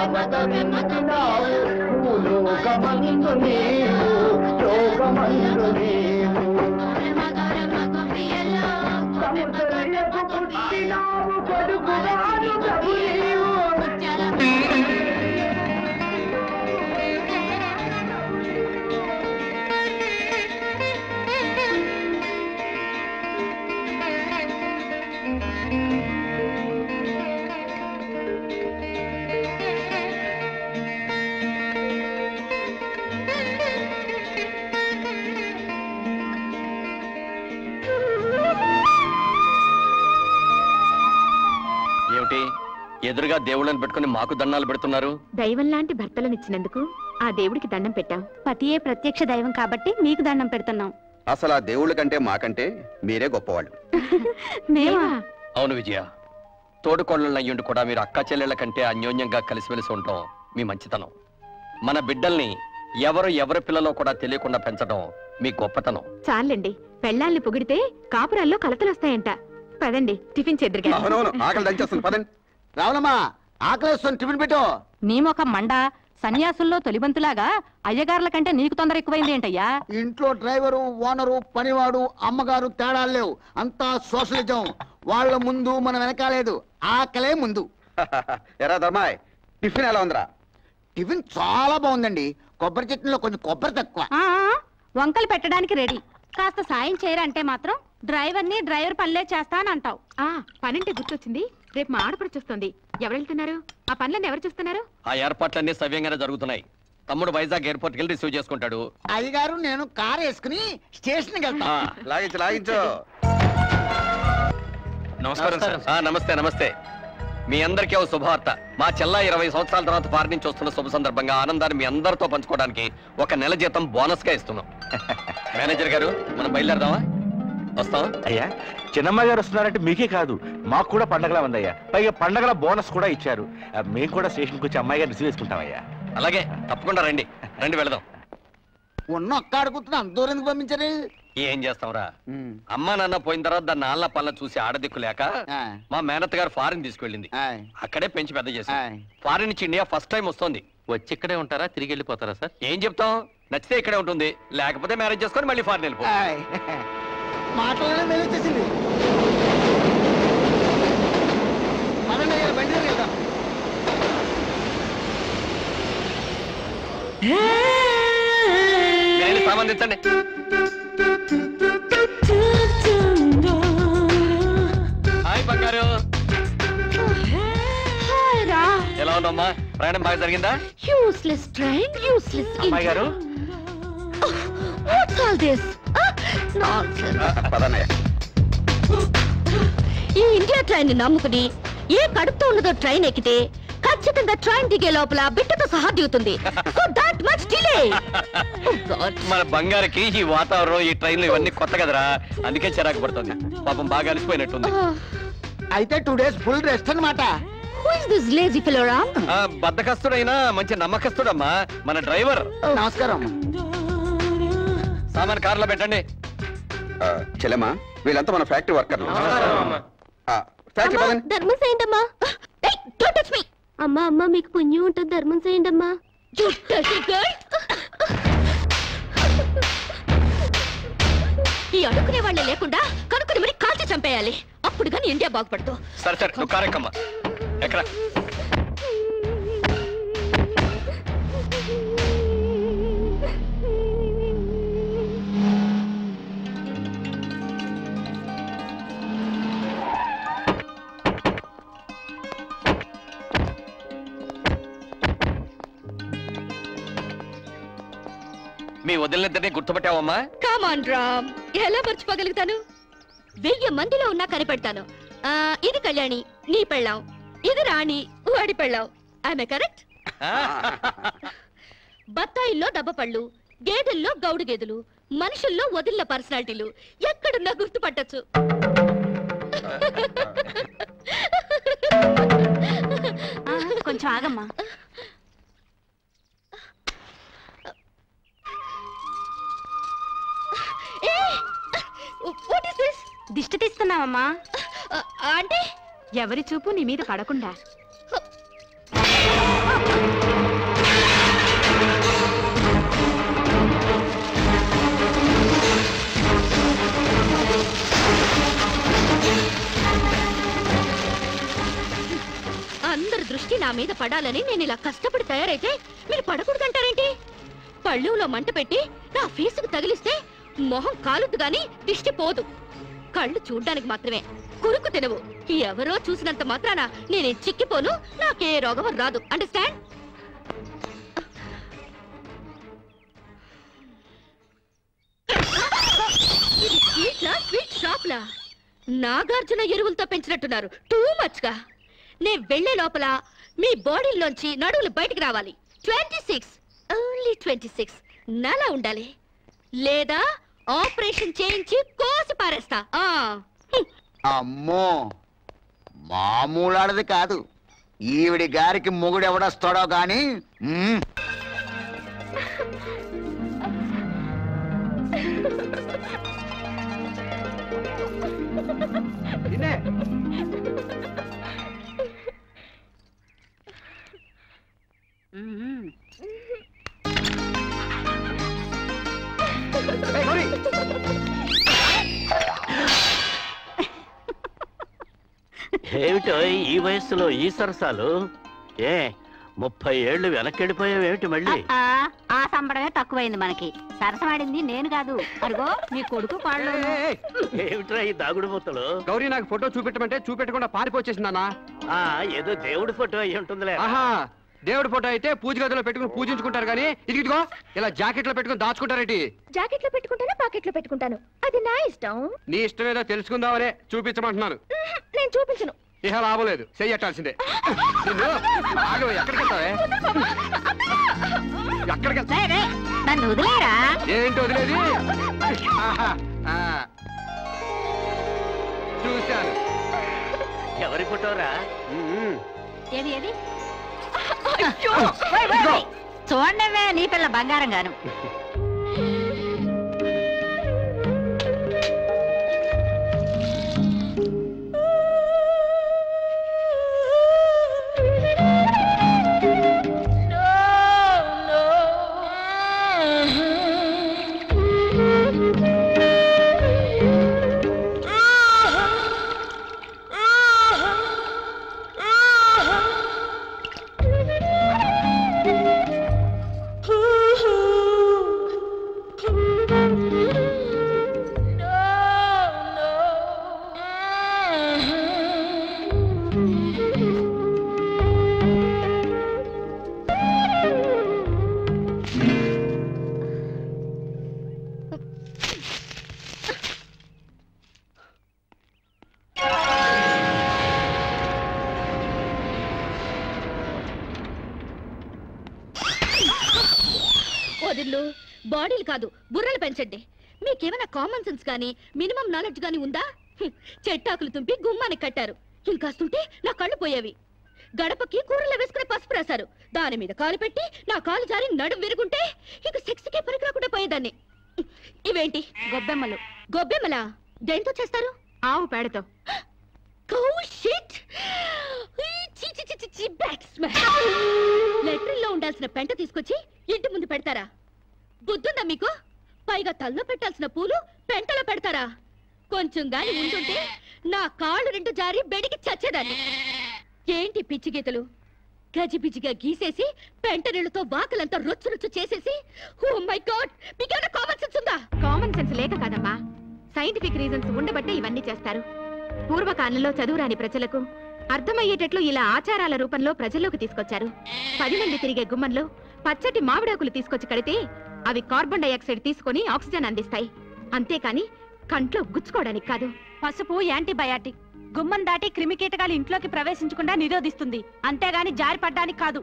అవతరించినావు భూలోకమందు నీవు లోకమందు నీవు సముద్రపు పుట్టినావు కొడుకువాడు ప్రభు నీవు ఏమిటి ఎదురుగా దేవుళ్ళని పెట్టుకుని మాకు దండాలు పెడుతున్నారు దైవం లాంటి భర్తలనిచ్చినందుకు ఆ దేవుడికి దండం పెట్టాం పతియే ప్రత్యక్ష దైవం కాబట్టి మీకు దండం పెడుతున్నాం అసలు ఆ దేవుళ్ళ కంటే మాకంటే మీరే గొప్పవాళ్ళు మేమా అవును విజయ తోడుకోళ్ళని అయ్యుండి కూడా మీరు అక్క చెల్లెళ్ళ కంటే అన్యోన్యంగా కలిసిమెలిసి ఉండటం మీ మంచితనం మన బిడ్డల్ని ఎవరు ఎవరి పిల్లలో కూడా తెలియకుండా పెంచడం మీ గొప్పతనం చాలండి పెళ్ళాల్ని పొగిడితే కాపురాల్లో కలతలొస్తాయంట పదండి టిఫిన్ చెద్దరుగా అవునవును ఆకలి దంచేస్తుంది పదండి రావులమ్మా ఆకలేస్తుంది టిఫిన్ పెట్టు నీ ఒక మండ సన్యాసుల్లో తొలిబంతులాగా అయ్యగారుల కంటే నీకు తొందర ఎక్కువైంది ఏంటయ్యా ఇంట్లో డ్రైవరు ఓనరు పనివాడు అమ్మగారు తేడాలు లేవు అంతా సోషలిజం వాళ్ళ ముందు మనం వెనకాలేదు ఆకలే ముందు ఎరా ధర్మాయ్ టిఫిన్ ఎలా ఉందిరా టిఫిన్ చాలా బాగుందండి కొబ్బరి చట్నీలో కొంచెం కొబ్బరి తక్కువ ఆ, వంకలు పెట్టడానికి రెడీ కాస్త సాయం చేయరంటే మాత్రం డ్రైవర్ని డ్రైవర్ పనులే చేస్తా అని అంటావు ఆ పనంటే గుర్తొచ్చింది రేపు మా ఆడపడి చూస్తుంది ఎవరు వెళ్తున్నారు ఆ పనులన్నీ ఎవరు చూస్తున్నారు ఆ ఏర్పాట్లన్నీ సవ్యంగానే జరుగుతున్నాయి తమ్ముడు వైజాగ్ ఎయిర్పోర్ట్కి వెళ్ళి రిసీవ్ చేసుకుంటాడు అయ్యగారు నేను కార్ వేసుకుని స్టేషన్కి వెళ్తా ఆ, లాగించు లాగించు నమస్కారం సార్ నమస్తే నమస్తే మీ అందరికీ ఓ శుభవార్త మా చెల్ల ఇరవై సంవత్సరాల తర్వాత ఫారెన్ నుంచి వస్తున్న శుభ సందర్భంగా ఆనందాన్ని మీ అందరితో పంచుకోవడానికి ఒక నెల జీతం బోనస్ గా ఇస్తున్నాం మేనేజర్ గారు మనం బయలుదేరదామా వస్తాం అయ్యా చిన్నమ్మ గారు వస్తున్నారంటే మీకే కాదు మాకు కూడా పండగలా ఉందయ్యా పైగా పండగల బోనస్ కూడా ఇచ్చారు ఆ, మేము కూడా స్టేషన్కి వచ్చి అమ్మాయి గారిని రిసీవ్ చేసుకుంటామయ్యా అలాగే తప్పకుండా రండి రండి వెళదాం ఉన్న ఒక్క అడుగుతున్నా అంత దూరం ఎందుకు పంపించారు ఏం చేస్తాంరా అమ్మా నాన్న పోయిన తర్వాత దాన్ని నాన్న పనులు చూసి ఆడదిక్కు లేక ఆ, మా మేనత్ గారు ఫారిన్ తీసుకెళ్ళింది ఆయ్, అక్కడే పెంచి పెద్ద చేసి ఆయ్. ఫారిన్ నుంచి ఇండియా ఫస్ట్ టైం వస్తుంది వచ్చి ఇక్కడే ఉంటారా తిరిగి వెళ్ళిపోతారా సార్ ఏం చెప్తాం నచ్చితే ఇక్కడే ఉంటుంది లేకపోతే మ్యారేజ్ చేసుకొని మళ్ళీ ఫారిన్ వెళ్ళిపో ఆయ్. మాటలోనే మేలు వచ్చేసింది పదండి అయ్యా, బండి దగ్గరికి వెళ్దాం మీరు వెళ్ళి సామాన్ తెచ్చండి హాయ్ బంగారు ఎలా ఉందమ్మా ప్రయాణం బాగా జరిగిందా యూస్లెస్ ట్రైన్ యూస్లెస్ అమ్మాయి గారు వాట్స్ ఆల్ దిస్ నాన్సెన్స్ ఆ, పదన్నయ్య ఈ ఇండియా ట్రైన్ నమ్ముకుని ఏ కడుపుతో ఉన్నదో ట్రైన్ ఎక్కితే ఖచ్చితంగా ట్రైన్ దిగే లోపల బిడ్డతో సహా దిగుతుంది సో దట్ మచ్ డిలే మన బంగారుకి ఈ వాతావరణం ఈ ట్రైన్లు ఇవన్నీ కొత్త కదరా అందుకే చిరాకు పడుతుంది పాపం బాగా అలసిపోయినట్టుంది అయితే టూ డేస్ ఫుల్ రెస్ట్ అన్నమాట హూ ఇస్ దిస్ లేజీ ఫిలోరా ఆ, బద్దకస్తుడైనా మంచి నమ్మకస్తుడమ్మా మన డ్రైవర్ నమస్కారం సామాన్ కార్లో పెట్టండి ఆ, చెల్లెమ్మా వీళ్ళంతా మన ఫ్యాక్టరీ వర్కర్లు ఆ, ఫ్యాక్టరీ పదండి ధర్మం చేయండి అమ్మా డోంట్ టచ్ మీ అమ్మా అమ్మా మీకు పుణ్యం ఉంటుంది ధర్మం చేయండి అమ్మా ఈ అడుక్కునే వాళ్ళే లేకుండా కనుక్కుని మరి కాల్చి చంపేయాలి అప్పుడు కానీ ఇండియా బాగుపడదు సరే సరే నువ్వు కారెక్కమ్మా ఎక్కడ మీ వదిలినిద్దరిని గుర్తుపట్టావమ్మా కమాన్ రామ్ ఎలా మర్చిపోగలుగుతాను వెయ్యి మందిలో ఉన్నా కనిపెడతాను ఆ, ఇది కళ్యాణి నీ పెళ్ళాం ఇది రాణి వాడి పెళ్ళాం ఆమె కరెక్ట్ బత్తాయిల్లో దెబ్బపళ్ళు గేదెల్లో గౌడు గేదెలు మనుషుల్లో వదిలిన పర్సనాలిటీలు ఎక్కడున్నా గుర్తుపట్టచ్చు కొంచెం ఆగమ్మా వాట్ ఇస్ దిస్ దిష్టి తీస్తున్నావమ్మా అంటే ఎవరి చూపు నీ మీద పడకుండా ఆ, అందరి దృష్టి నా మీద పడాలని నేను ఇలా కష్టపడి తయారైతే మీరు పడకూడదంటారేంటి పళ్ళులో మంట పెట్టి నా ఫేసుకు తగిలిస్తే మొహం కాలుద్దు గాని దిష్టి పోదు కళ్ళు చూడ్డానికి మాత్రమే కురుకు తినవు ఎవరో చూసినంత మాత్రాన నేనే చిక్కిపోను నాకే రోగం రాదు అండర్స్టాండ్ ఇది స్వీట్లా స్వీట్ షాప్లా నాగార్జున ఎరువులతో పెంచినట్టున్నారు టూ మచ్ గా నే వెళ్లే లోపల మీ బాడీలోంచి నడువులు బయటికి రావాలి twenty six only twenty six నలా ఉండాలి లేదా ఆపరేషన్ చేయించి కోసి పారేస్తా ఆ హ్మ్. అమ్మో మామూలాడది కాదు ఈవిడి గారికి మొగుడు ఎవడొస్తాడో గాని మ్మ్. ఏమిటో ఈ వయస్సులో ఈ సరసాలు ఏ ముప్పై ఏళ్ళు వెనకెళ్ళిపోయావేమిటి మళ్ళీ ఆ, ఆ సంబడమే తక్కువైంది మనకి సరసమాడింది నేను కాదు అరుగో మీ కొడుకు కాళ్ళు ఏమిట్రా ఈ దాగుడు మూతలు గౌరీ నాకు ఫోటో చూపెట్టమంటే చూపెట్టకుండా పారిపోచేసిందన్నా ఆ ఏదో దేవుడి ఫోటో అయి ఉంటుందిలే ఆహా దేవుడి ఫోటో అయితే పూజ గదిలో పెట్టుకుని పూజించుకుంటారు కానీ ఇది ఇదిగో ఇలా జాకెట్ లో పెట్టుకుని దాచుకుంటారేంటి జాకెట్లో పెట్టుకుంటాను పాకెట్లో పెట్టుకుంటాను అది నా ఇష్టం నీ ఇష్టం ఏదో తెలుసుకుందామనే చూపించమంటున్నాను నేను చూపించను ఇహ లాభం లేదు చెయ్యట్టాల్సిందే నిన్ను ఆగు, ఎక్కడికి వెళ్తావే ఎక్కడికి వెళ్తా రేయ్, రేయ్, నన్ను వదిలేరా ఏంటి వదిలేది ఆహా, ఆ. చూశాను ఎవరి ఫోటోరా ఉమ్మ్. ఏది ఏది ఓయ్, ఓయ్, ఓయ్. చూడండివే నీ పిల్ల బంగారం గాను వదిళ్ళు బాడీలు కాదు బుర్రలు పెంచండి మీకేమైనా కామన్ సెన్స్ కానీ మినిమం నాలెడ్జ్ కానీ ఉందా హ్మ్, చెట్టాకులు తుంపి గుమ్మానికి కట్టారు ఇంకాస్తుంటే నా కళ్ళు పోయేవి గడపకి కూరలో వేసుకునే పసుపు రాశారు దాని మీద కాలు పెట్టి నా కాలు జారి నడుం విరుగుంటే ఇక సెక్స్కే పనికి రాకుండా పోయేదాన్ని హ్మ్, ఇవేంటి గొబ్బెమ్మలు గొబ్బెమ్మలా దేంతో చేస్తారు ఆవు పేడతో లెట్రిన్ లో ఉండాల్సిన పెంట తీసుకొచ్చి ఇంటి ముందు పెడతారా బుద్ధుందా మీకు పైగా తల్లో పెట్టాల్సిన పూలు పెంటలో పెడతారా కొంచెం గాని ఉంటుంటే నా కాళ్ళు రెండు జారి బెడికి చచ్చేదాన్ని ఏంటి పిచ్చి గీతలు గజిబిజిగా గీసేసి పెంట నీళ్ళతో వాకలంతా రొచ్చు రొచ్చు చేసేసి ఓ మై గాడ్ మీకేమైనా కామన్ సెన్స్ ఉందా కామన్ సెన్స్ లేక కాదమ్మా సైంటిఫిక్ రీజన్స్ ఉండబట్టే ఇవన్నీ చేస్తారు పూర్వకాలంలో చదువురాని ప్రజలకు అర్థమయ్యేటట్లు ఇలా ఆచారాల రూపంలో ప్రజల్లోకి తీసుకొచ్చారు పది మంది తిరిగే గుమ్మంలో పచ్చటి మామిడాకులు తీసుకొచ్చి కడితే అవి కార్బన్ డైఆక్సైడ్ తీసుకొని ఆక్సిజన్ అందిస్తాయి అంతేకాని కంట్లో గుచ్చుకోవడానికి కాదు పసుపు యాంటీబయాటిక్ గుమ్మం దాటి క్రిమి కీటకాలు ఇంట్లోకి ప్రవేశించకుండా నిరోధిస్తుంది అంతేగాని జారి పడ్డానికి కాదు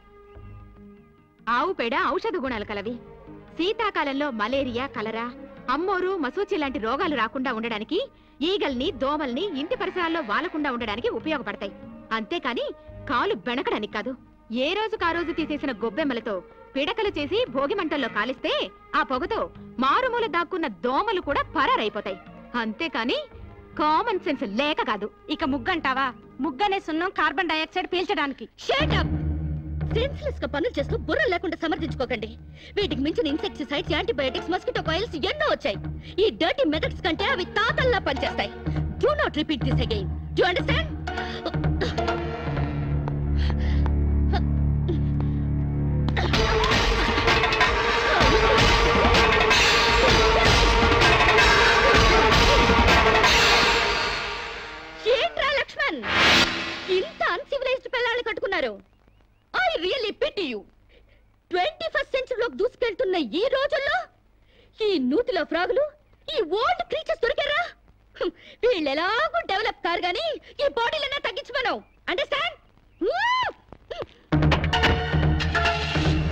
ఆవు పేడ ఔషధ గుణాలు కలవి శీతాకాలంలో మలేరియా కలరా అమ్మోరు మసూచి లాంటి రోగాలు రాకుండా ఉండడానికి ఈగల్ని దోమల్ని ఇంటి పరిసరాల్లో వాలకుండా ఉండడానికి ఉపయోగపడతాయి అంతేకాని కాలు బెణకడానికి కాదు ఏ రోజుకు ఆ రోజు తీసేసిన గొబ్బెమ్మలతో పిడకలు చేసి భోగి మంటల్లో కాలిస్తే ఆ పొగతో మారుమూల దాక్కున్న దోమలు కూడా పరారైపోతాయి అంతేకాని కామన్ సెన్స్ లేక కాదు ఇక ముగ్గంటావా ముగ్గనే సున్నం కార్బన్ డైఆక్సైడ్ పీల్చడానికి షట్ అప్ సెన్స్లెస్ గా పనులు చేస్తూ బుర్ర లేకుండా సమర్థించుకోకండి వీటికి మించిన ఇన్సెక్టిసైడ్స్ యాంటీబయోటిక్స్ మస్కిటో కాయిల్స్ ఎన్నో వచ్చాయి ఈ డర్టీ మెథడ్స్ కంటే అవి తాతల్లా పనిచేస్తాయి do not repeat this again do understand ఈ రోజుల్లో ఈ నూతిలో ఫ్రాగులు ఈ ఓల్డ్ క్రీచర్స్ దొరికారా హ్మ్, వీళ్ళు ఎలాగూ డెవలప్ కారు గాని ఈ బాడీలన్నా తగ్గించమను అండర్స్టాండ్